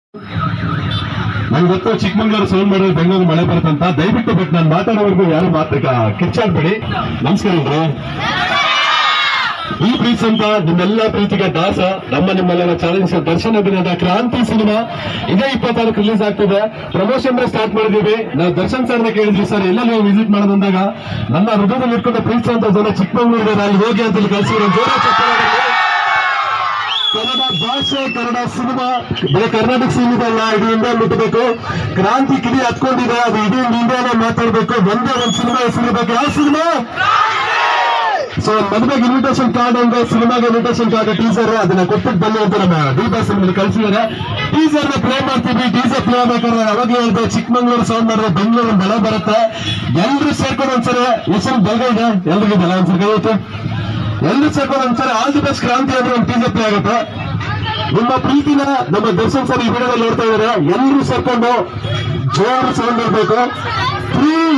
ನನ್ಗೆ ಗೊತ್ತು ಚಿಕ್ಕಮಂಗ್ಳೂರು ಸೌಂಡ್ ಮಾಡಿದ್ರೆ ಬೆಂಗಳೂರು ಮಳೆ ಬರುತ್ತಂತ ದಯವಿಟ್ಟು ಬಟ್ ನಾನು ಮಾತಾಡೋವರೆಗೂ ಯಾರು ಮಾತ್ರ ಕಿಚ್ಚಾಡ್ಬೇಡಿ ನಮಸ್ಕಾರ ಬ್ರೋ. ಈ ಪ್ರೀಸ್ ಅಂತ ನಿಮ್ಮೆಲ್ಲ ಪ್ರೀತಿಗೆ ದಾಸ ನಮ್ಮ ನಿಮ್ಮೆಲ್ಲರ ಚಾಲೆಂಜ್ ದರ್ಶನ ಅಭಿನಯದ ಕ್ರಾಂತಿ ಸಿನಿಮಾ ಇದೇ ಇಪ್ಪತ್ತಾರಕ್ಕೆ ರಿಲೀಸ್ ಆಗ್ತಿದೆ ಪ್ರಮೋಷನ್ ಸ್ಟಾರ್ಟ್ ಮಾಡಿದೀವಿ ನಾವು ದರ್ಶನ್ ಸರ್ನ ಕೇಳಿದ್ವಿ ಸರ್ ಎಲ್ಲ ನೀವು ವಿಸಿಟ್ ಮಾಡೋದಂದಾಗ ನನ್ನ ಹೃದಯದಲ್ಲಿ ಇಟ್ಕೊಂಡು ಪ್ರೀತಿ ಅಂತ ಜನ ಚಿಕ್ಕಮಂಗ್ಳೂರಿಗೆ ಅಲ್ಲಿ ಹೋಗಿ ಅಂತ ಕಳಿಸಿರೋ ಜೋರ ಚಪ್ಪಾಳೆ ಬರಲಿ. ಕನ್ನಡ ಭಾಷೆ ಕನ್ನಡ ಸಿನಿಮಾ ಬರೀ ಕರ್ನಾಟಕ ಸಿನಿಮಾ ಅಲ್ಲ ಇಡೀ ಇಂಡಿಯಾ ಮುಟ್ಟಬೇಕು ಕ್ರಾಂತಿ ಕಿಡಿ ಹತ್ಕೊಂಡಿದೆ ಅದು ಇಡೀ ಇಂಡಿಯಾನೇ ಮಾತಾಡ್ಬೇಕು ಒಂದೇ ಒಂದು ಸಿನಿಮಾ ಹೆಸರಿರ್ಬೇಕು ಯಾವ ಸಿನಿಮಾ ಸೊ ಮದುವೆಗೆ ಇನ್ವಿಟೇಷನ್ ಕಾರ್ಡ್ ಅಂದ್ರೆ ಸಿನಿಮಾಗೆ ಇನ್ವಿಟೇಷನ್ ಕಾರ್ಡ್ ಟೀಸರ್ ಅದನ್ನ ಕೊಟ್ಬಿಟ್ಟು ಬನ್ನಿ ಅಂತ ನಮ್ಮ ಡಿ ಬಾಸ್ ಕಳಿಸಿದ್ದಾರೆ ಟೀಸರ್ ನ ಪ್ಲೇ ಮಾಡ್ತೀವಿ ಟೀಸರ್ ಪ್ಲೇ ಬೇಕಾದ್ರೆ ಅವಾಗಲೇ ಹೇಳ್ದೆ ಚಿಕ್ಕಮಂಗ್ಳೂರು ಸೌಂಡ್ ಮಾಡಿದ್ರೆ ಬೆಂಗಳೂರು ಮಳೆ ಬರುತ್ತೆ ಎಲ್ರು ಸೇರ್ಕೊಂಡು ಒಂದ್ಸರಿ ಹೆಸರು ಬಲ್ಗ ಇದೆ ಎಲ್ರಿಗೂ ಬಲ ಒಂದ್ಸರಿ ಕೈ ಎತ್ತು. ಎಲ್ರು ಸೇರ್ಕೊಂಡು ಒಂದ್ಸರಿ ಆಲ್ ದಿ ಬೆಸ್ಟ್ ಕ್ರಾಂತಿ ಅಂದ್ರೆ ಒಂದು ಟೀಸರ್ ಪ್ಲೇ ಆಗುತ್ತೆ ನಿಮ್ಮ ಪ್ರೀತಿನ ನಮ್ಮ ದರ್ಶನ್ ಸರ್ ಈ ವಿಡಿಯೋದಲ್ಲಿ ನೋಡ್ತಾ ಇದಾರೆ ಎಲ್ಲರೂ ಸೇರ್ಕೊಂಡು ಜೋರು ಸೌಂಡ್ ಇರಬೇಕು ಪ್ರೀ